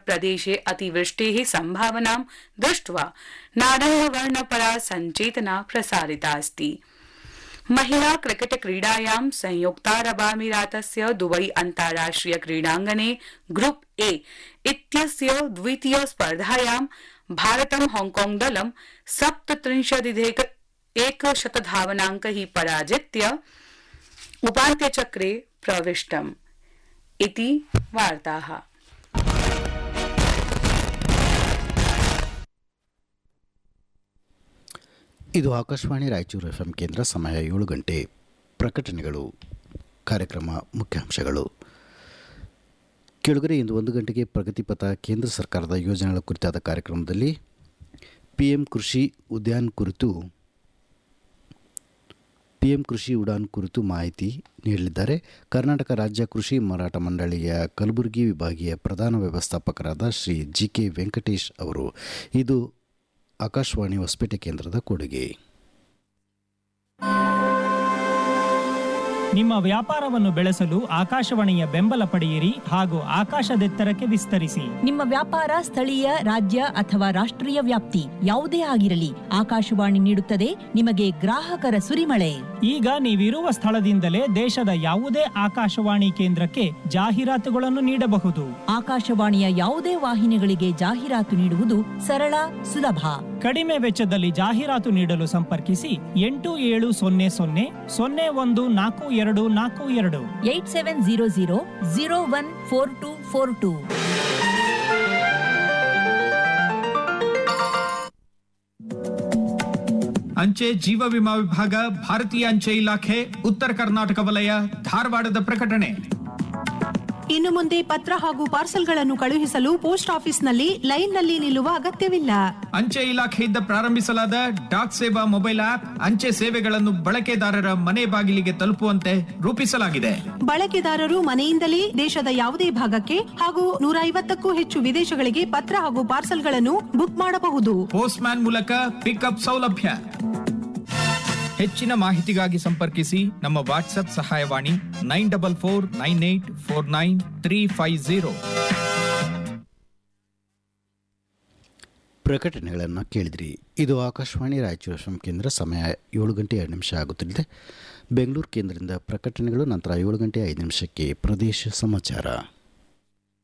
प्रदेशे अतिवृष्टेः सम्भावनां दृष्ट्वा नारङ्गवर्णपरा सञ्चेतना प्रसारिता अस्ति महिला क्रिकेट क्रीडायां संयुक्तारबामीरातस्य दुबई अन्ताराष्ट्रिय क्रीडाङ्गणे ग्रुप ए इत्यस्य द्वितीय स्पर्धायां भारतं हांगकांग दलं सप्तत्रिंशदिधेक एकशतधावनाङ्कैः पराजित्य उपान्त्यचक्रे प्रविष्टम् इति वार्ताः ಇದು ಆಕಾಶವಾಣಿ ರಾಯಚೂರು ಎಫ್ ಕೇಂದ್ರ ಸಮಯ ಏಳು ಗಂಟೆ ಪ್ರಕಟಣೆಗಳು ಕಾರ್ಯಕ್ರಮ ಮುಖ್ಯಾಂಶಗಳು ಕೆಳಗರೆ ಇಂದು ಒಂದು ಗಂಟೆಗೆ ಪ್ರಗತಿಪಥ ಕೇಂದ್ರ ಸರ್ಕಾರದ ಯೋಜನೆಗಳ ಕುರಿತಾದ ಕಾರ್ಯಕ್ರಮದಲ್ಲಿ ಪಿ ಎಂ ಕೃಷಿ ಉದ್ಯಾನ್ ಕುರಿತು ಪಿ ಎಂ ಕೃಷಿ ಉಡಾನ್ ಕುರಿತು ಮಾಹಿತಿ ನೀಡಲಿದ್ದಾರೆ ಕರ್ನಾಟಕ ರಾಜ್ಯ ಕೃಷಿ ಮಾರಾಟ ಮಂಡಳಿಯ ಕಲಬುರಗಿ ವಿಭಾಗೀಯ ಪ್ರಧಾನ ವ್ಯವಸ್ಥಾಪಕರಾದ ಶ್ರೀ ಜಿ ಕೆ ವೆಂಕಟೇಶ್ ಅವರು ಇದು ಆಕಾಶವಾಣಿ ಹೊಸಪೇಟೆ ಕೇಂದ್ರದ ಕೊಡುಗೆ ನಿಮ್ಮ ವ್ಯಾಪಾರವನ್ನು ಬೆಳೆಸಲು ಆಕಾಶವಾಣಿಯ ಬೆಂಬಲ ಪಡೆಯಿರಿ ಹಾಗೂ ಆಕಾಶದೆತ್ತರಕ್ಕೆ ವಿಸ್ತರಿಸಿ ನಿಮ್ಮ ವ್ಯಾಪಾರ ಸ್ಥಳೀಯ ರಾಜ್ಯ ಅಥವಾ ರಾಷ್ಟ್ರೀಯ ವ್ಯಾಪ್ತಿ ಯಾವುದೇ ಆಗಿರಲಿ ಆಕಾಶವಾಣಿ ನೀಡುತ್ತದೆ ನಿಮಗೆ ಗ್ರಾಹಕರ ಸುರಿಮಳೆ ಈಗ ನೀವಿರುವ ಸ್ಥಳದಿಂದಲೇ ದೇಶದ ಯಾವುದೇ ಆಕಾಶವಾಣಿ ಕೇಂದ್ರಕ್ಕೆ ಜಾಹೀರಾತುಗಳನ್ನು ನೀಡಬಹುದು ಆಕಾಶವಾಣಿಯ ಯಾವುದೇ ವಾಹಿನಿಗಳಿಗೆ ಜಾಹೀರಾತು ನೀಡುವುದು ಸರಳ ಸುಲಭ ಕಡಿಮೆ ವೆಚ್ಚದಲ್ಲಿ ಜಾಹೀರಾತು ನೀಡಲು ಸಂಪರ್ಕಿಸಿ ಎಂಟು ಏಳು ಸೊನ್ನೆ ಸೊನ್ನೆ ಸೊನ್ನೆ ಒಂದು ನಾಲ್ಕು ಎರಡು ನಾಲ್ಕು ಎರಡು eight seven zero zero zero one four two four two ಅಂಚೆ ಜೀವ ವಿಮಾ ವಿಭಾಗ ಭಾರತೀಯ ಅಂಚೆ ಇಲಾಖೆ ಉತ್ತರ ಕರ್ನಾಟಕ ವಲಯ ಧಾರವಾಡದ ಪ್ರಕಟಣೆ ಇನ್ನು ಮುಂದೆ ಪತ್ರ ಹಾಗೂ ಪಾರ್ಸಲ್ಗಳನ್ನು ಕಳುಹಿಸಲು ಪೋಸ್ಟ್ ಆಫೀಸ್ನಲ್ಲಿ ಲೈನ್ನಲ್ಲಿ ನಿಲ್ಲುವ ಅಗತ್ಯವಿಲ್ಲ ಅಂಚೆ ಇಲಾಖೆಯಿಂದ ಪ್ರಾರಂಭಿಸಲಾದ ಡಾಕ್ ಸೇವಾ ಮೊಬೈಲ್ ಆಪ್ ಅಂಚೆ ಸೇವೆಗಳನ್ನು ಬಳಕೆದಾರರ ಮನೆ ಬಾಗಿಲಿಗೆ ತಲುಪುವಂತೆ ರೂಪಿಸಲಾಗಿದೆ ಬಳಕೆದಾರರು ಮನೆಯಿಂದಲೇ ದೇಶದ ಯಾವುದೇ ಭಾಗಕ್ಕೆ ಹಾಗೂ ನೂರ ಐವತ್ತಕ್ಕೂ ಹೆಚ್ಚು ವಿದೇಶಗಳಿಗೆ ಪತ್ರ ಹಾಗೂ ಪಾರ್ಸಲ್ಗಳನ್ನು ಬುಕ್ ಮಾಡಬಹುದು ಪೋಸ್ಟ್ ಮ್ಯಾನ್ ಮೂಲಕ ಪಿಕಪ್ ಸೌಲಭ್ಯ ಹೆಚ್ಚಿನ ಮಾಹಿತಿಗಾಗಿ ಸಂಪರ್ಕಿಸಿ ನಮ್ಮ ವಾಟ್ಸ್ಆಪ್ ಸಹಾಯವಾಣಿ nine double four nine eight four nine three five zero ಪ್ರಕಟಣೆಗಳನ್ನು ಕೇಳಿದ್ರಿ ಇದು ಆಕಾಶವಾಣಿ ರಾಯಚೂರು ಎಫ್ ಕೇಂದ್ರ ಸಮಯ ಏಳು ಗಂಟೆ ಎರಡು ನಿಮಿಷ ಆಗುತ್ತಿದೆ ಬೆಂಗಳೂರು ಕೇಂದ್ರದಿಂದ ಪ್ರಕಟಣೆಗಳು ನಂತರ ಏಳು ಗಂಟೆ ಐದು ನಿಮಿಷಕ್ಕೆ ಪ್ರದೇಶ ಸಮಾಚಾರ